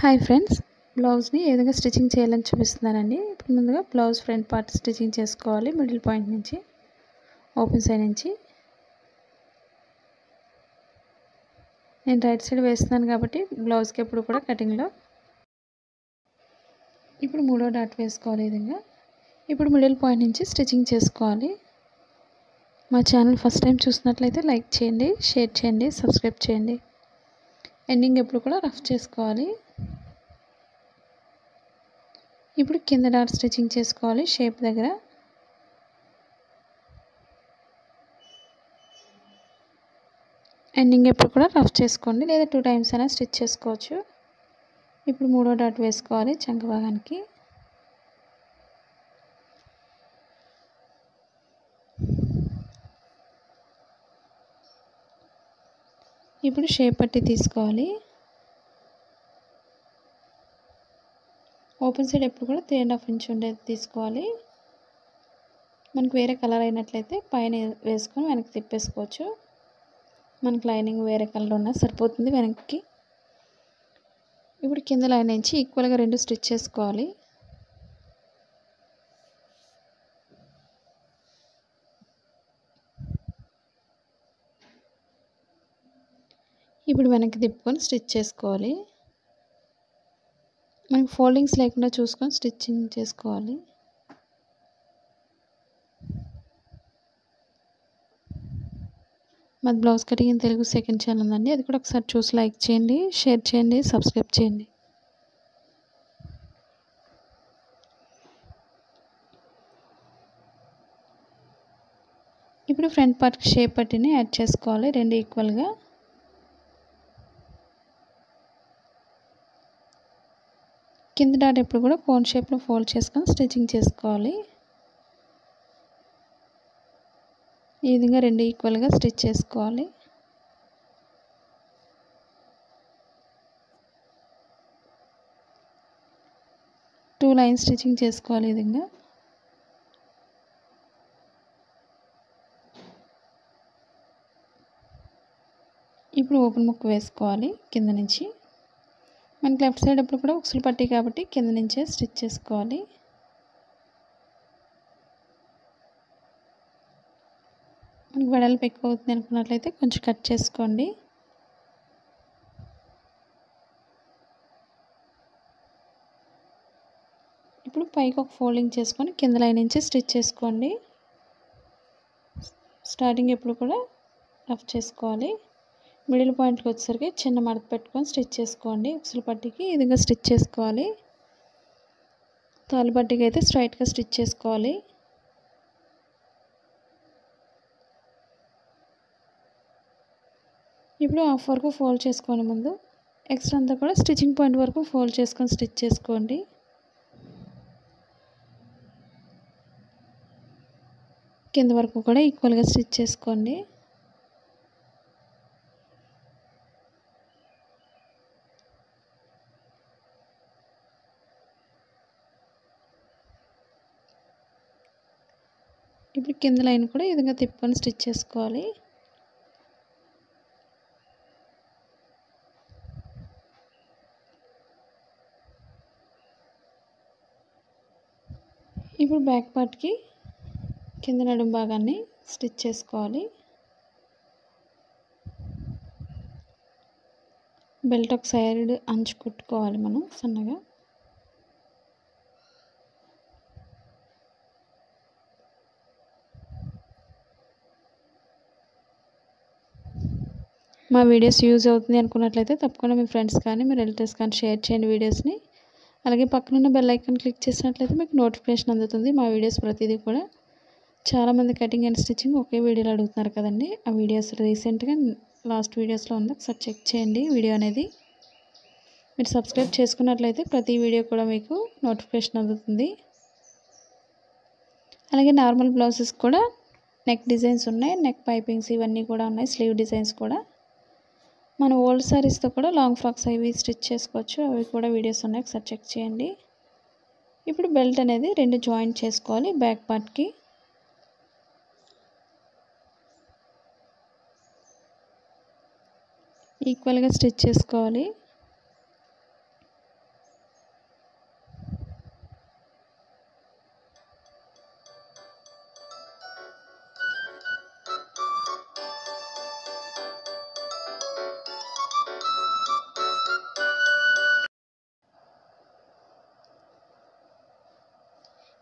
hi friends బ్లౌజ్ని ఏ విధంగా stitching చేయాలని చూపిస్తున్నానండి ఇప్పుడు ముందుగా బ్లౌజ్ ఫ్రంట్ పార్ట్ స్టిచ్చింగ్ చేసుకోవాలి మిడిల్ పాయింట్ నుంచి ఓపెన్ సైడ్ నుంచి నేను రైట్ సైడ్ వేస్తున్నాను కాబట్టి బ్లౌజ్కి ఎప్పుడు కూడా కటింగ్లో ఇప్పుడు మూడో డాట్ వేసుకోవాలి ఈ విధంగా ఇప్పుడు మిడిల్ పాయింట్ నుంచి స్టిచ్చింగ్ చేసుకోవాలి మా ఛానల్ ఫస్ట్ టైం చూసినట్లయితే లైక్ చేయండి షేర్ చేయండి సబ్స్క్రైబ్ చేయండి ఎండింగ్ ఎప్పుడు కూడా రఫ్ చేసుకోవాలి ఇప్పుడు కింద డాట్ స్టిచ్చింగ్ చేసుకోవాలి షేప్ దగ్గర ఎండింగ్ ఎప్పుడు కూడా రఫ్ చేసుకోండి లేదా టూ టైమ్స్ అయినా స్టిచ్ చేసుకోవచ్చు ఇప్పుడు మూడో డాట్ వేసుకోవాలి చంక భాగానికి ఇప్పుడు షేప్ పట్టి తీసుకోవాలి ఓపెన్ సైడ్ ఎప్పుడు కూడా త్రీ అండ్ హాఫ్ ఇంచ్ ఉండేది తీసుకోవాలి మనకు వేరే కలర్ అయినట్లయితే పైన వేసుకొని వెనక్కి తిప్పేసుకోవచ్చు మనకు లైనింగ్ వేరే కలర్ ఉన్నా సరిపోతుంది వెనక్కి ఇప్పుడు కింద లైన్ నుంచి ఈక్వల్గా రెండు స్టిచ్ చేసుకోవాలి ఇప్పుడు వెనక్కి తిప్పుకొని స్టిచ్ చేసుకోవాలి మనకి ఫోల్డింగ్స్ లేకుండా చూసుకొని స్టిచ్చింగ్ చేసుకోవాలి మాది blouse cutting in Telugu second channel ఉందండి అది కూడా ఒకసారి చూసి లైక్ చేయండి షేర్ చేయండి సబ్స్క్రైబ్ చేయండి ఇప్పుడు ఫ్రంట్ పార్ట్కి షేప్ పట్టిని యాడ్ చేసుకోవాలి రెండు ఈక్వల్గా కింద డాట్ ఎప్పుడు కూడా కోన్ షేప్లో ఫోల్డ్ చేసుకొని స్టిచ్చింగ్ చేసుకోవాలి ఈ విధంగా రెండు ఈక్వల్గా స్టిచ్ చేసుకోవాలి టూ లైన్స్ స్టిచ్చింగ్ చేసుకోవాలి ఈ విధంగా ఇప్పుడు ఓపెన్ ముక్క వేసుకోవాలి కింద నుంచి మనకి లెఫ్ట్ సైడ్ అప్పుడు కూడా ఉక్సులు పట్టి కాబట్టి కింద నుంచే స్టిచ్ చేసుకోవాలి మనకి వెడల్పు ఎక్కువ అవుతుంది అనుకున్నట్లయితే కొంచెం కట్ చేసుకోండి ఇప్పుడు పైకి ఒక ఫోల్డింగ్ చేసుకొని కింద లైన్ నుంచి స్టిచ్ చేసుకోండి స్టార్టింగ్ ఎప్పుడు కూడా రఫ్ చేసుకోవాలి మిడిల్ పాయింట్కి వచ్చేసరికి చిన్న మడత పెట్టుకొని స్టిచ్ చేసుకోండి ఉక్సుల పట్టికి ఈ విధంగా స్టిచ్ చేసుకోవాలి తాలి పట్టికి అయితే స్ట్రైట్గా స్టిచ్ చేసుకోవాలి ఇప్పుడు హాఫ్ వరకు ఫోల్డ్ చేసుకోండి ముందు ఎక్స్ట్రా అంతా కూడా స్టిచ్చింగ్ పాయింట్ వరకు ఫోల్డ్ చేసుకొని స్టిచ్ చేసుకోండి కింద వరకు కూడా ఈక్వల్గా స్టిచ్ చేసుకోండి ఇప్పుడు కింద లైన్ కూడా ఈ విధంగా తిప్పుకొని స్టిచ్ చేసుకోవాలి ఇప్పుడు బ్యాక్ పార్ట్కి కింద నడుము భాగాన్ని స్టిచ్ చేసుకోవాలి బెల్ట్ ఒక సైడ్ అంచు కుట్టుకోవాలి మనం సన్నగా మా వీడియోస్ యూజ్ అవుతుంది అనుకున్నట్లయితే తప్పకుండా మీ ఫ్రెండ్స్ కానీ మీ రిలేటివ్స్ కానీ షేర్ చేయండి వీడియోస్ని అలాగే పక్కనున్న బెల్ ఐకాన్ క్లిక్ చేసినట్లయితే మీకు నోటిఫికేషన్ అందుతుంది మా వీడియోస్ ప్రతిదీ కూడా చాలామంది కటింగ్ అండ్ స్టిచ్చింగ్ ఒకే వీడియోలో అడుగుతున్నారు కదండి ఆ వీడియోస్ రీసెంట్గా లాస్ట్ వీడియోస్లో ఉంది ఒకసారి చెక్ చేయండి వీడియో అనేది మీరు సబ్స్క్రైబ్ చేసుకున్నట్లయితే ప్రతి వీడియో కూడా మీకు నోటిఫికేషన్ అందుతుంది అలాగే నార్మల్ బ్లౌజెస్ కూడా నెక్ డిజైన్స్ ఉన్నాయి నెక్ పైపింగ్స్ ఇవన్నీ కూడా ఉన్నాయి స్లీవ్ డిజైన్స్ కూడా మన ఓల్డ్ సారీస్తో కూడా లాంగ్ ఫ్రాక్స్ అవి స్టిచ్ చేసుకోవచ్చు అవి కూడా వీడియోస్ ఉన్నాయి ఒకసారి చెక్ చేయండి ఇప్పుడు బెల్ట్ అనేది రెండు జాయింట్ చేసుకోవాలి బ్యాక్ పార్ట్కి ఈక్వల్గా స్టిచ్ చేసుకోవాలి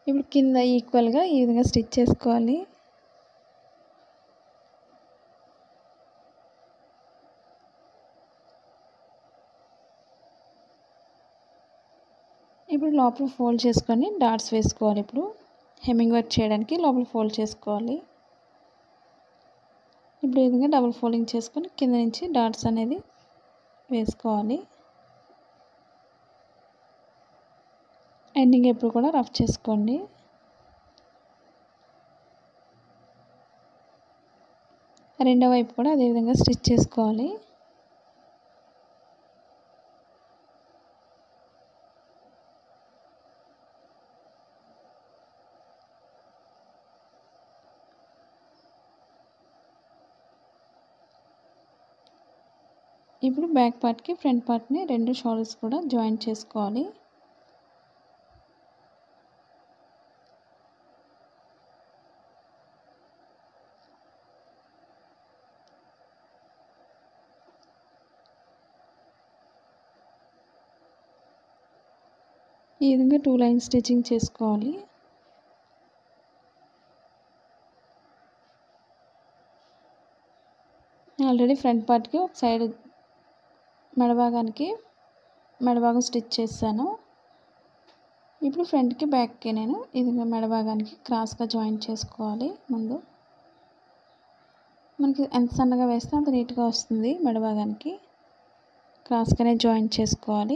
ఇప్పుడు కింద ఈక్వల్గా ఈ విధంగా స్టిచ్ చేసుకోవాలి ఇప్పుడు లోపల ఫోల్డ్ చేసుకొని డాట్స్ వేసుకోవాలి ఇప్పుడు హెమ్మింగ్ వర్క్ చేయడానికి లోపల ఫోల్డ్ చేసుకోవాలి ఇప్పుడు ఈ విధంగా డబుల్ ఫోల్డింగ్ చేసుకొని కింద నుంచి డాట్స్ అనేది వేసుకోవాలి ఎండింగ్ ఎప్పుడు కూడా రఫ్ చేసుకోండి రెండో వైపు కూడా అదేవిధంగా స్టిచ్ చేసుకోవాలి ఇప్పుడు బ్యాక్ పార్ట్కి ఫ్రంట్ పార్ట్ని రెండు షోల్డర్స్ కూడా జాయిన్ చేసుకోవాలి ఈ విధంగా టూ లైన్ స్టిచ్చింగ్ చేసుకోవాలి ఆల్రెడీ ఫ్రంట్ పార్ట్కి ఒక సైడ్ మెడభాగానికి మెడభాగం స్టిచ్ చేశాను ఇప్పుడు ఫ్రంట్కి బ్యాక్కి నేను ఇది మెడభాగానికి క్రాస్గా జాయిన్ చేసుకోవాలి ముందు మనకి ఎంత సన్నగా వేస్తే అంత నీట్గా వస్తుంది మెడభాగానికి క్రాస్గానే జాయిన్ చేసుకోవాలి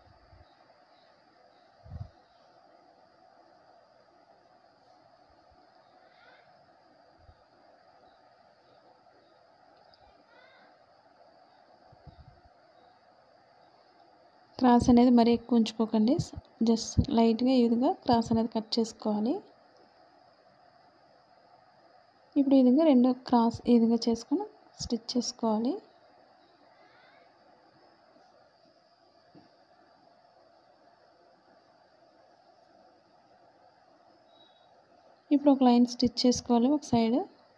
క్రాస్ అనేది మరీ ఎక్కువ ఉంచుకోకండి జస్ట్ లైట్గా ఈ విధంగా క్రాస్ అనేది కట్ చేసుకోవాలి ఇప్పుడు ఈ విధంగా రెండు క్రాస్ ఈ విధంగా చేసుకొని స్టిచ్ చేసుకోవాలి ఇప్పుడు ఒక లైన్ స్టిచ్ చేసుకోవాలి ఒక సైడ్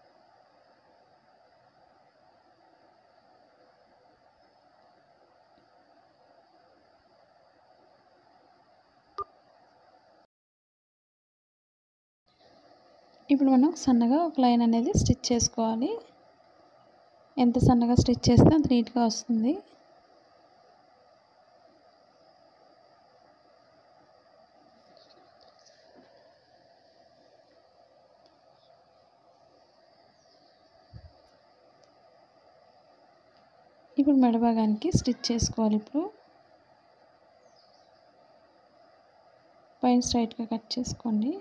ఇప్పుడు మనం సన్నగా ఒక లైన్ అనేది స్టిచ్ చేసుకోవాలి ఎంత సన్నగా స్టిచ్ చేస్తే అంత నీట్గా వస్తుంది ఇప్పుడు మెడభాగానికి స్టిచ్ చేసుకోవాలి ఇప్పుడు పైన స్ట్రైట్గా కట్ చేసుకోండి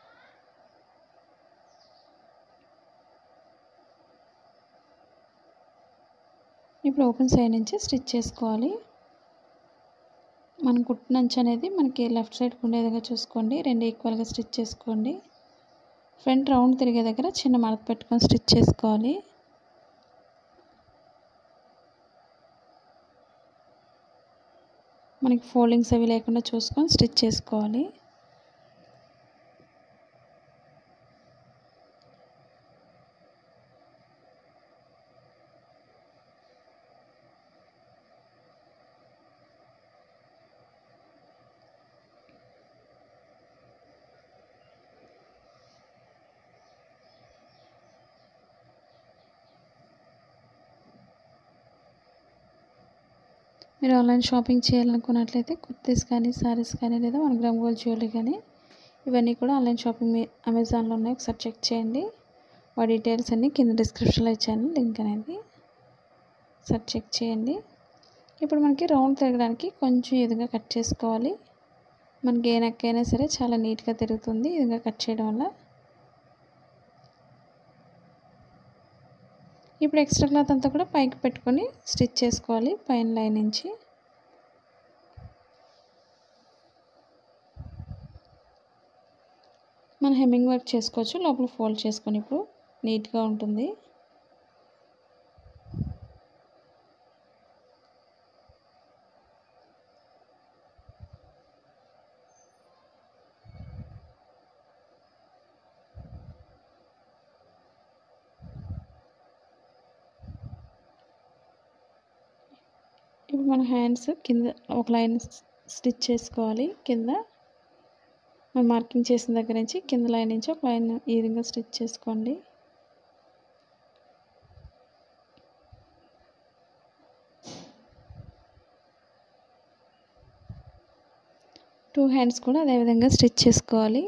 ఇప్పుడు ఓపెన్ సైడ్ నుంచి స్టిచ్ చేసుకోవాలి మన కుట్టినంచు అనేది మనకి లెఫ్ట్ సైడ్కి ఉండే విధంగా చూసుకోండి రెండు ఈక్వల్గా స్టిచ్ చేసుకోండి ఫ్రంట్ రౌండ్ తిరిగే దగ్గర చిన్న మడత పెట్టుకొని స్టిచ్ చేసుకోవాలి మనకి ఫోల్డింగ్స్ అవి లేకుండా చూసుకొని స్టిచ్ చేసుకోవాలి మీరు ఆన్లైన్ షాపింగ్ చేయాలనుకున్నట్లయితే కుర్తీస్ కానీ శారీస్ కానీ లేదా వన్ గ్రామ్ గోల్డ్ జ్యువెలరీ కానీ ఇవన్నీ కూడా ఆన్లైన్ షాపింగ్ మీ అమెజాన్లో ఉన్నాయి ఒకసారి చెక్ చేయండి వాటి డీటెయిల్స్ అన్నీ కింద డిస్క్రిప్షన్లో ఇచ్చాను లింక్ అనేది ఒకసారి చెక్ చేయండి ఇప్పుడు మనకి రౌండ్ తిరగడానికి కొంచెం ఎదుగా కట్ చేసుకోవాలి మనకి ఏ నెక్ అయినా సరే చాలా నీట్గా తిరుగుతుంది ఈ విధంగా కట్ చేయడం వల్ల ఇప్పుడు ఎక్స్ట్రా క్లాత్ అంతా కూడా పైకి పెట్టుకొని స్టిచ్ చేసుకోవాలి పైన లైన్ నుంచి మనం హెమ్మింగ్ వర్క్ చేసుకోవచ్చు లోపల ఫోల్డ్ చేసుకొని ఇప్పుడు నీట్గా ఉంటుంది ఇప్పుడు మన హ్యాండ్స్ కింద ఒక లైన్ స్టిచ్ చేసుకోవాలి కింద మనం మార్కింగ్ చేసిన దగ్గర నుంచి కింద లైన్ నుంచి ఒక లైన్ ఈ విధంగా స్టిచ్ చేసుకోండి టూ హ్యాండ్స్ కూడా అదేవిధంగా స్టిచ్ చేసుకోవాలి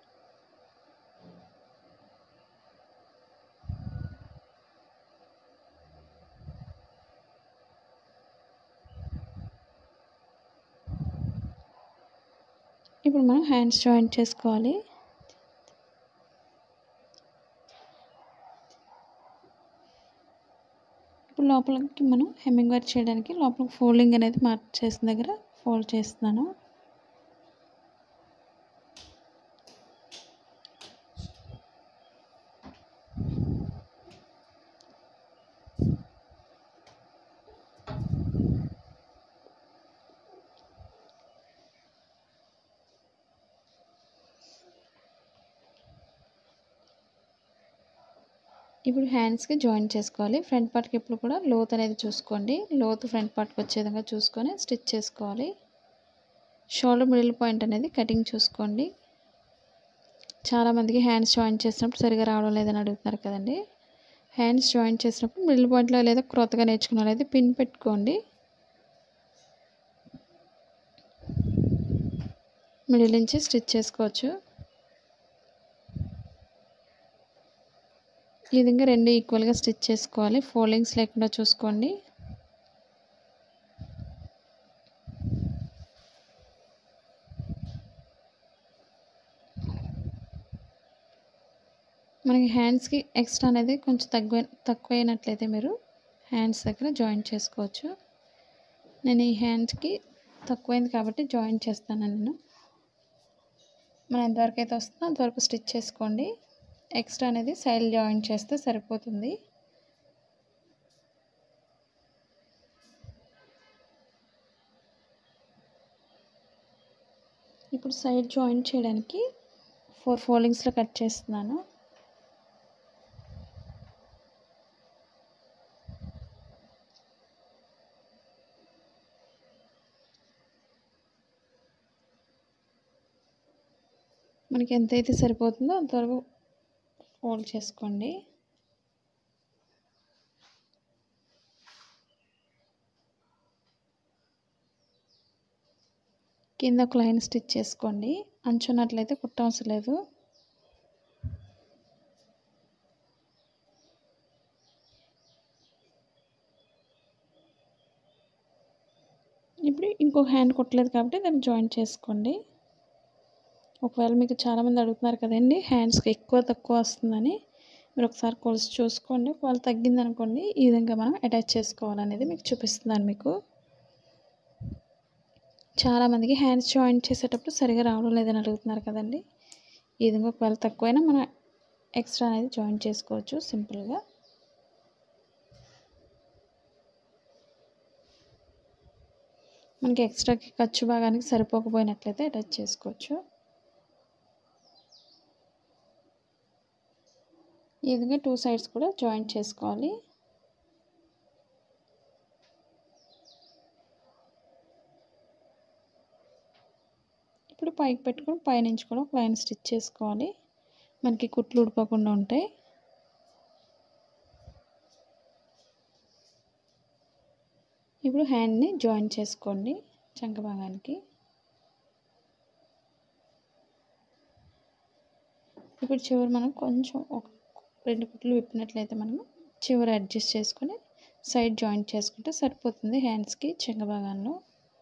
ఇప్పుడు మనం హ్యాండ్స్ జాయింట్ చేసుకోవాలి ఇప్పుడు లోపలికి మనం హెమ్మింగ్ వర్క్ చేయడానికి లోపలికి ఫోల్డింగ్ అనేది మార్క్ చేసిన దగ్గర ఫోల్డ్ చేస్తున్నాను ఇప్పుడు హ్యాండ్స్కి జాయిన్ చేసుకోవాలి ఫ్రంట్ పార్ట్కి ఎప్పుడు కూడా లోత్ అనేది చూసుకోండి లోతు ఫ్రంట్ పార్ట్కి వచ్చే విధంగా చూసుకొని స్టిచ్ చేసుకోవాలి షోల్డర్ మిడిల్ పాయింట్ అనేది కటింగ్ చూసుకోండి చాలామందికి హ్యాండ్స్ జాయిన్ చేసినప్పుడు సరిగా రావడం లేదని అడుగుతున్నారు కదండి హ్యాండ్స్ జాయిన్ చేసినప్పుడు మిడిల్ పాయింట్లో లేదా క్రొత్తగా నేర్చుకున్న వాళ్ళైతే పిన్ పెట్టుకోండి మిడిల్ నుంచి స్టిచ్ చేసుకోవచ్చు ఈ విధంగా రెండు ఈక్వల్గా స్టిచ్ చేసుకోవాలి ఫోల్డింగ్స్ లేకుండా చూసుకోండి మనకి హ్యాండ్స్కి ఎక్స్ట్రా అనేది కొంచెం తక్కువ తక్కువైనట్లయితే మీరు హ్యాండ్స్ దగ్గర జాయిన్ చేసుకోవచ్చు నేను ఈ హ్యాండ్స్కి తక్కువైంది కాబట్టి జాయిన్ చేస్తాను నేను మనం ఎంతవరకు అయితే వస్తుందో అంతవరకు స్టిచ్ చేసుకోండి ఎక్స్ట్రా అనేది సైడ్ జాయిన్ చేస్తే సరిపోతుంది ఇప్పుడు సైడ్ జాయిన్ చేయడానికి ఫోర్ ఫోల్డింగ్స్లో కట్ చేస్తున్నాను మనకి ఎంతైతే సరిపోతుందో అంతవరకు ఫోల్డ్ చేసుకోండి కింద ఒక లైన్ స్టిచ్ చేసుకోండి అంచున్నట్లయితే కుట్టవసరం లేదు ఇప్పుడు ఇంకొక హ్యాండ్ కుట్టలేదు కాబట్టి దాన్ని జాయింట్ చేసుకోండి ఒకవేళ మీకు చాలామంది అడుగుతున్నారు కదండి హ్యాండ్స్కి ఎక్కువ తక్కువ వస్తుందని మీరు ఒకసారి కొలిసి చూసుకోండి ఒకవేళ తగ్గింది అనుకోండి ఈ విధంగా మనం అటాచ్ చేసుకోవాలనేది మీకు చూపిస్తున్నాను మీకు చాలామందికి హ్యాండ్స్ జాయింట్ చేసేటప్పుడు సరిగా రావడం లేదని అడుగుతున్నారు కదండి ఈ విధంగా ఒకవేళ తక్కువైనా మనం ఎక్స్ట్రా అనేది జాయింట్ చేసుకోవచ్చు సింపుల్గా మనకి ఎక్స్ట్రాకి ఖర్చు భాగానికి సరిపోకపోయినట్లయితే అటాచ్ చేసుకోవచ్చు ఈ విధంగా టూ సైడ్స్ కూడా జాయింట్ చేసుకోవాలి ఇప్పుడు పైకి పెట్టుకొని పైనుంచి కూడా ఒక లైన్ స్టిచ్ చేసుకోవాలి మనకి కుట్లు ఉడిపోకుండా ఉంటాయి ఇప్పుడు హ్యాండ్ని జాయిన్ చేసుకోండి చంక భాగానికి ఇప్పుడు చివరి మనం కొంచెం ఒక రెండు కుట్లు విప్పినట్లయితే మనము చివరి అడ్జస్ట్ చేసుకొని సైడ్ జాయింట్ చేసుకుంటే సరిపోతుంది హ్యాండ్స్కి చెంగ భాగాల్లో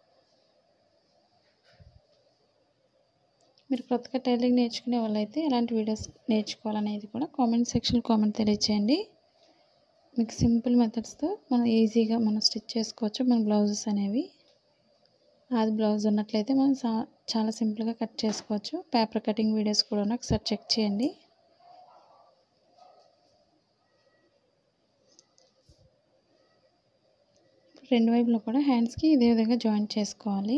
మీరు కొత్తగా టైలరింగ్ నేర్చుకునే వాళ్ళైతే ఎలాంటి వీడియోస్ నేర్చుకోవాలనేది కూడా కామెంట్ సెక్షన్ కామెంట్ తెలియచేయండి మీకు సింపుల్ మెథడ్స్తో మనం ఈజీగా మనం స్టిచ్ చేసుకోవచ్చు మన బ్లౌజెస్ అనేవి అది బ్లౌజ్ ఉన్నట్లయితే మనం చాలా సింపుల్గా కట్ చేసుకోవచ్చు పేపర్ కటింగ్ వీడియోస్ కూడా ఒకసారి చెక్ చేయండి రెండు వైపులో కూడా హ్యాండ్స్కి ఇదే విధంగా జాయింట్ చేసుకోవాలి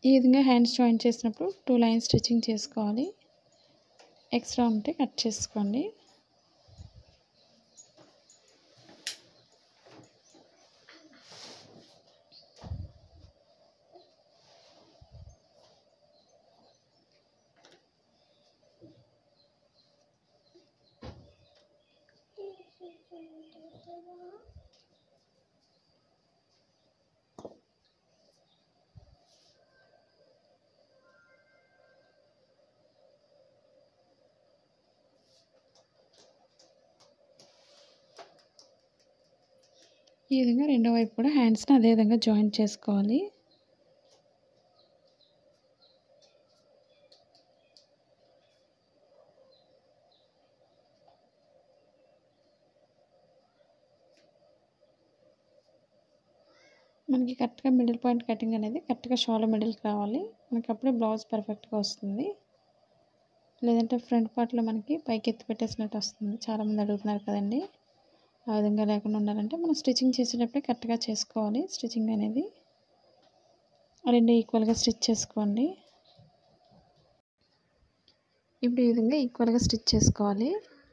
ఈ విధంగా హ్యాండ్స్ జాయిన్ చేసినప్పుడు టూ లైన్స్ స్టిచ్చింగ్ చేసుకోవాలి ఎక్స్ట్రా ఉంటే కట్ చేసుకోండి ఈ విధంగా రెండో వైపు కూడా హ్యాండ్స్ని అదే విధంగా జాయిన్ చేసుకోవాలి మనకి కరెక్ట్గా మిడిల్ పాయింట్ కటింగ్ అనేది కరెక్ట్గా షాలో మిడిల్కి రావాలి మనకి అప్పుడే బ్లౌజ్ పర్ఫెక్ట్గా వస్తుంది లేదంటే ఫ్రంట్ పార్ట్లో మనకి పైకి ఎత్తి పెట్టేసినట్టు వస్తుంది చాలామంది అడుగుతున్నారు కదండి ఆ విధంగా లేకుండా ఉండాలంటే మనం స్టిచ్చింగ్ చేసేటప్పుడే కరెక్ట్గా చేసుకోవాలి స్టిచ్చింగ్ అనేది రెండు ఈక్వల్గా స్టిచ్ చేసుకోండి ఇప్పుడు ఈ విధంగా ఈక్వల్గా స్టిచ్ చేసుకోవాలి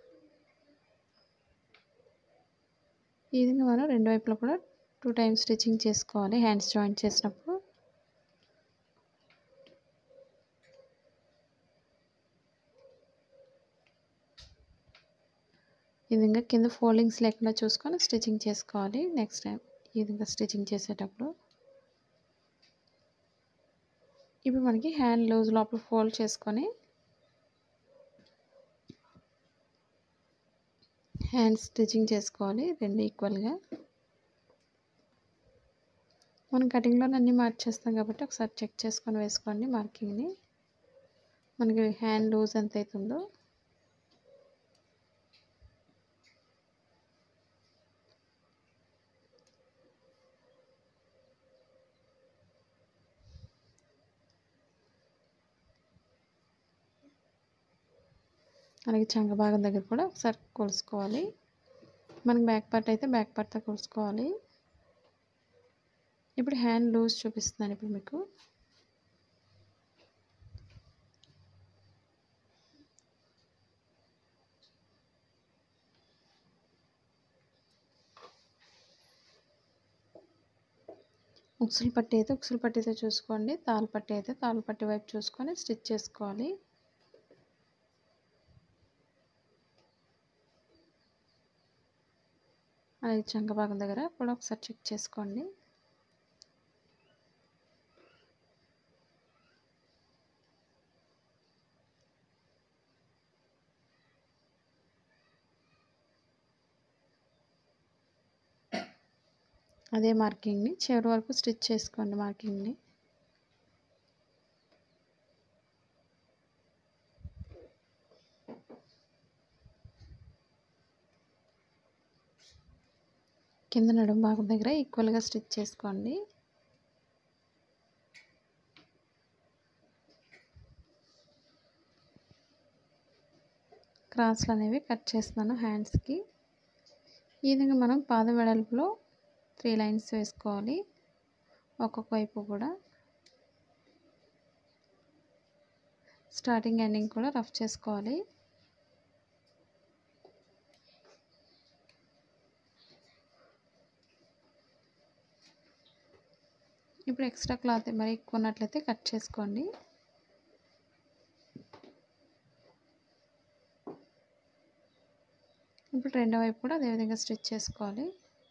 ఈ విధంగా మనం రెండు వైపులా కూడా టూ టైమ్స్ స్టిచ్చింగ్ చేసుకోవాలి హ్యాండ్స్ జాయింట్ చేసినప్పుడు ఈ విధంగా కింద ఫోల్డింగ్స్ లేకుండా చూసుకొని స్టిచ్చింగ్ చేసుకోవాలి నెక్స్ట్ టైం ఈ విధంగా స్టిచ్చింగ్ చేసేటప్పుడు ఇప్పుడు మనకి హ్యాండ్ లూజ్ లోపల ఫోల్డ్ చేసుకొని హ్యాండ్ స్టిచ్చింగ్ చేసుకోవాలి రెండు ఈక్వల్గా మనం కటింగ్లో అన్నీ మార్చేస్తాం కాబట్టి ఒకసారి చెక్ చేసుకొని వేసుకోండి మార్కింగ్ని మనకి హ్యాండ్ లూజ్ ఎంత అవుతుందో అలాగే చంగ భాగం దగ్గర కూడా ఒకసారి కొలుసుకోవాలి మనకి బ్యాక్ పార్ట్ అయితే బ్యాక్ పార్ట్తో కొలుసుకోవాలి ఇప్పుడు హ్యాండ్ లూజ్ చూపిస్తున్నాను ఇప్పుడు మీకు ఉక్సులు పట్టి అయితే ఉక్సులు పట్టితో చూసుకోండి తాలు పట్టి అయితే తాలు పట్టి వైపు చూసుకొని స్టిచ్ చేసుకోవాలి అలాగే చంక భాగం దగ్గర కూడా ఒకసారి చెక్ చేసుకోండి అదే మార్కింగ్ని చివరి వరకు స్టిచ్ చేసుకోండి మార్కింగ్ని కింద నడుము భాగం దగ్గర ఈక్వల్గా స్టిచ్ చేసుకోండి క్రాస్లు అనేవి కట్ చేస్తున్నాను హ్యాండ్స్కి ఈ విధంగా మనం పాద వెడల్పులో త్రీ లైన్స్ వేసుకోవాలి ఒక్కొక్క వైపు కూడా స్టార్టింగ్ ఎండింగ్ కూడా రఫ్ చేసుకోవాలి ఇప్పుడు ఎక్స్ట్రా క్లాత్ మరి ఎక్కువ ఉన్నట్లయితే కట్ చేసుకోండి ఇప్పుడు రెండో వైపు కూడా అదేవిధంగా స్టిచ్ చేసుకోవాలి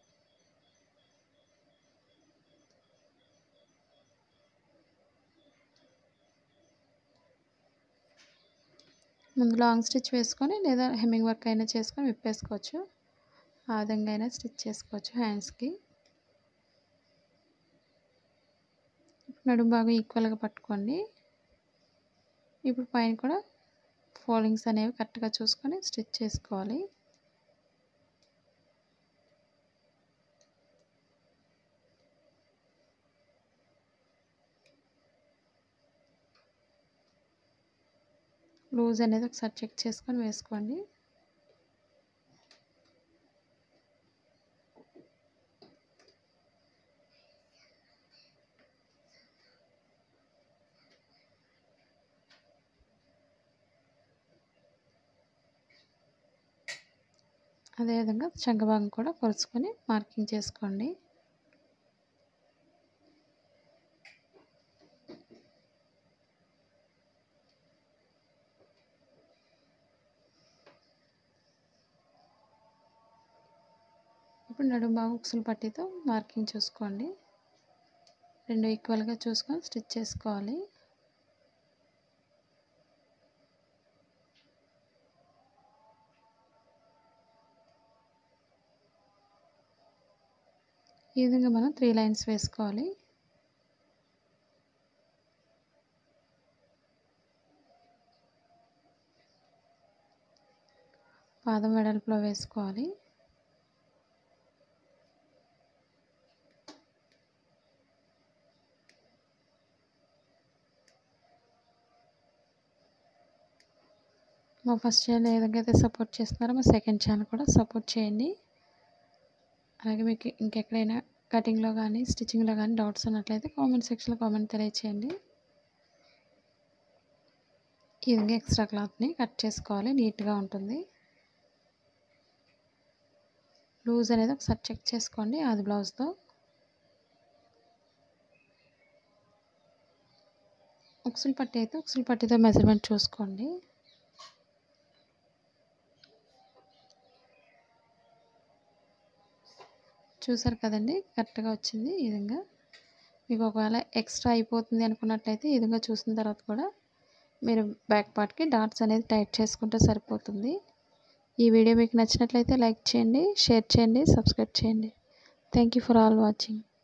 ముందు లాంగ్ స్టిచ్ వేసుకొని లేదా హెమ్మింగ్ వర్క్ అయినా చేసుకొని విప్పేసుకోవచ్చు ఆ విధంగా అయినా స్టిచ్ చేసుకోవచ్చు హ్యాండ్స్కి నడుము బాగా ఈక్వల్గా పట్టుకోండి ఇప్పుడు పైన కూడా ఫోల్డింగ్స్ అనేవి కరెక్ట్గా చూసుకొని స్టిచ్ చేసుకోవాలి లూజ్ అనేది ఒకసారి చెక్ చేసుకొని వేసుకోండి అదేవిధంగా చంక భాగం కూడా కొలుచుకొని మార్కింగ్ చేసుకోండి ఇప్పుడు నడుము భాగం ఉక్సులు పట్టీతో మార్కింగ్ చూసుకోండి రెండు ఈక్వల్గా చూసుకొని స్టిచ్ చేసుకోవాలి ఈ విధంగా మనం త్రీ లైన్స్ వేసుకోవాలి పాదం వెడల్పులో వేసుకోవాలి మా ఫస్ట్ ఛానల్ ఏ విధంగా అయితే సపోర్ట్ చేస్తున్నారో మా సెకండ్ ఛానల్ కూడా సపోర్ట్ చేయండి అలాగే మీకు ఇంకెక్కడైనా కటింగ్లో కానీ స్టిచ్చింగ్లో కానీ డౌట్స్ ఉన్నట్లయితే కామెంట్ సెక్షన్లో కామెంట్ తెలియచేయండి ఈ విధంగా ఎక్స్ట్రా క్లాత్ని కట్ చేసుకోవాలి నీట్గా ఉంటుంది లూజ్ అనేది ఒకసారి చెక్ చేసుకోండి అది బ్లౌజ్తో ఉక్సులు పట్టి అయితే ఉక్సులు పట్టితో మెజర్మెంట్ చూసుకోండి చూసారు కదండి కరెక్ట్గా వచ్చింది ఈ విధంగా మీకు ఒకవేళ ఎక్స్ట్రా అయిపోతుంది అనుకున్నట్లయితే ఈ విధంగా చూసిన తర్వాత కూడా మీరు బ్యాక్ పార్ట్కి డాట్స్ అనేది టైట్ చేసుకుంటే సరిపోతుంది ఈ వీడియో మీకు నచ్చినట్లయితే లైక్ చేయండి షేర్ చేయండి సబ్స్క్రైబ్ చేయండి thank you for all watching